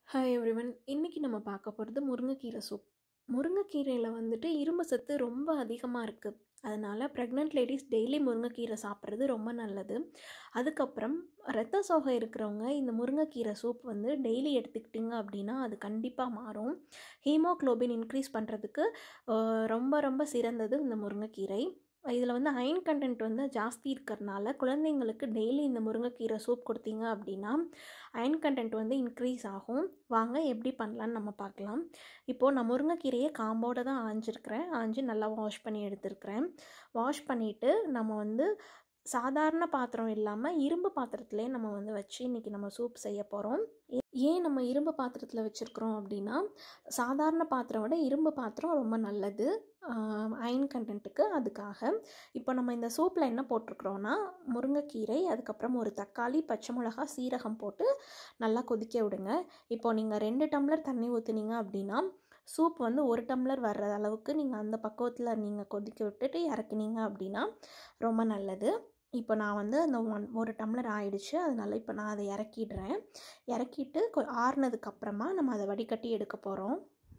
hi everyone இன்றைக்கி நம்ம பார்க்க போகிறது முருங்கைக்கீரை சூப் முருங்கைக்கீரையில் வந்துட்டு இரும்பு சத்து ரொம்ப அதிகமாக இருக்குது அதனால் ப்ரெக்னென்ட் லேடிஸ் டெய்லி முருங்கைக்கீரை சாப்பிட்றது ரொம்ப நல்லது அதுக்கப்புறம் ரத்த சோகை இருக்கிறவங்க இந்த முருங்கைக்கீரை சூப் வந்து டெய்லி எடுத்துக்கிட்டிங்க அப்படின்னா அது கண்டிப்பாக மாறும் ஹீமோக்ளோபின் இன்க்ரீஸ் பண்ணுறதுக்கு ரொம்ப ரொம்ப சிறந்தது இந்த முருங்கைக்கீரை இதில் வந்து அயன் கண்டென்ட் வந்து ஜாஸ்தி இருக்கிறனால குழந்தைங்களுக்கு டெய்லி இந்த முருங்கைக்கீரை சூப் கொடுத்தீங்க அப்படின்னா அயன் கண்டென்ட் வந்து இன்க்ரீஸ் ஆகும் வாங்க எப்படி பண்ணலான்னு நம்ம பார்க்கலாம் இப்போது நான் முருங்கைக்கீரையை காம்போடு தான் ஆஞ்சிருக்கிறேன் ஆஞ்சு நல்லா வாஷ் பண்ணி எடுத்துருக்கிறேன் வாஷ் பண்ணிவிட்டு நம்ம வந்து சாதாரண பாத்திரம் இல்லாமல் இரும்பு பாத்திரத்துலேயே நம்ம வந்து வச்சு இன்றைக்கி நம்ம சூப் செய்ய போகிறோம் ஏன் நம்ம இரும்பு பாத்திரத்தில் வச்சுருக்குறோம் அப்படின்னா சாதாரண பாத்திரம் விட இரும்பு பாத்திரம் ரொம்ப நல்லது அயன் கண்டென்ட்டுக்கு அதுக்காக இப்போ நம்ம இந்த சூப்பில் என்ன போட்டிருக்குறோன்னா முருங்கைக்கீரை அதுக்கப்புறம் ஒரு தக்காளி பச்சை மிளகா சீரகம் போட்டு நல்லா கொதிக்க விடுங்க இப்போ நீங்கள் ரெண்டு டம்ளர் தண்ணி ஊற்றுனீங்க அப்படின்னா சூப் வந்து ஒரு டம்ளர் வர்ற அளவுக்கு நீங்கள் அந்த பக்குவத்தில் நீங்கள் கொதிக்க விட்டுட்டு இறக்குனீங்க அப்படின்னா ரொம்ப நல்லது இப்போ நான் வந்து அந்த ஒன் ஒரு டம்ளர் ஆயிடுச்சு அதனால் இப்போ நான் அதை இறக்கிடுறேன் இறக்கிட்டு கொ ஆறுனதுக்கப்புறமா நம்ம அதை வடிகட்டி எடுக்க போகிறோம்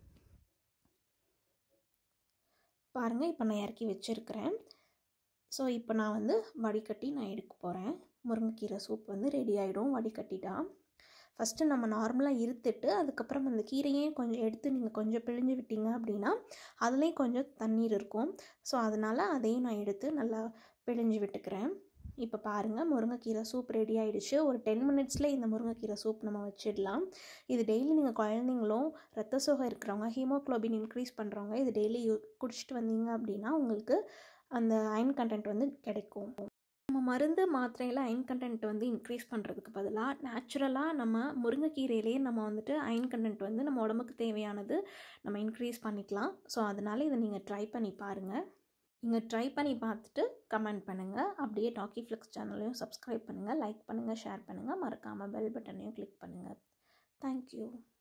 பாருங்கள் இப்போ நான் இறக்கி வச்சுருக்கிறேன் ஸோ இப்போ நான் வந்து வடிகட்டி நான் எடுக்க போகிறேன் முருங்கைக்கீரை சூப் வந்து ரெடி ஆகிடும் வடிகட்டிட்டா ஃபஸ்ட்டு நம்ம நார்மலாக இருத்துட்டு அதுக்கப்புறம் அந்த கீரையும் கொஞ்சம் எடுத்து நீங்கள் கொஞ்சம் பிழிஞ்சு விட்டீங்க அப்படின்னா அதுலேயும் கொஞ்சம் தண்ணீர் இருக்கும் ஸோ அதனால் அதையும் நான் எடுத்து நல்லா பிழிஞ்சு விட்டுக்கிறேன் இப்போ பாருங்கள் முருங்கைக்கீரை சூப் ரெடி ஆகிடுச்சு ஒரு டென் மினிட்ஸில் இந்த முருங்கைக்கீரை சூப் நம்ம வச்சிடலாம் இது டெய்லி நீங்கள் குழந்தைங்களும் ரத்த சோகை இருக்கிறவங்க ஹீமோக்ளோபின் இன்க்ரீஸ் பண்ணுறவங்க இது டெய்லி குடிச்சிட்டு வந்தீங்க அப்படின்னா உங்களுக்கு அந்த அயன் கண்டென்ட் வந்து கிடைக்கும் நம்ம மருந்து மாத்திரையில் அயன் கண்டென்ட் வந்து இன்க்ரீஸ் பண்ணுறதுக்கு பதிலாக நேச்சுரலாக நம்ம முருங்கைக்கீரையிலேயே நம்ம வந்துட்டு அயன் கண்டென்ட் வந்து நம்ம உடம்புக்கு தேவையானது நம்ம இன்க்ரீஸ் பண்ணிக்கலாம் ஸோ அதனால் இதை நீங்கள் ட்ரை பண்ணி பாருங்கள் நீங்கள் ட்ரை பண்ணி பார்த்துட்டு கமெண்ட் பண்ணுங்கள் அப்படியே டாக்கி ஃப்ளிக்ஸ் சேனலையும் சப்ஸ்கிரைப் பண்ணுங்கள் லைக் பண்ணுங்கள் ஷேர் பண்ணுங்கள் மறக்காமல் பெல் பட்டனையும் கிளிக் பண்ணுங்கள் தேங்க்யூ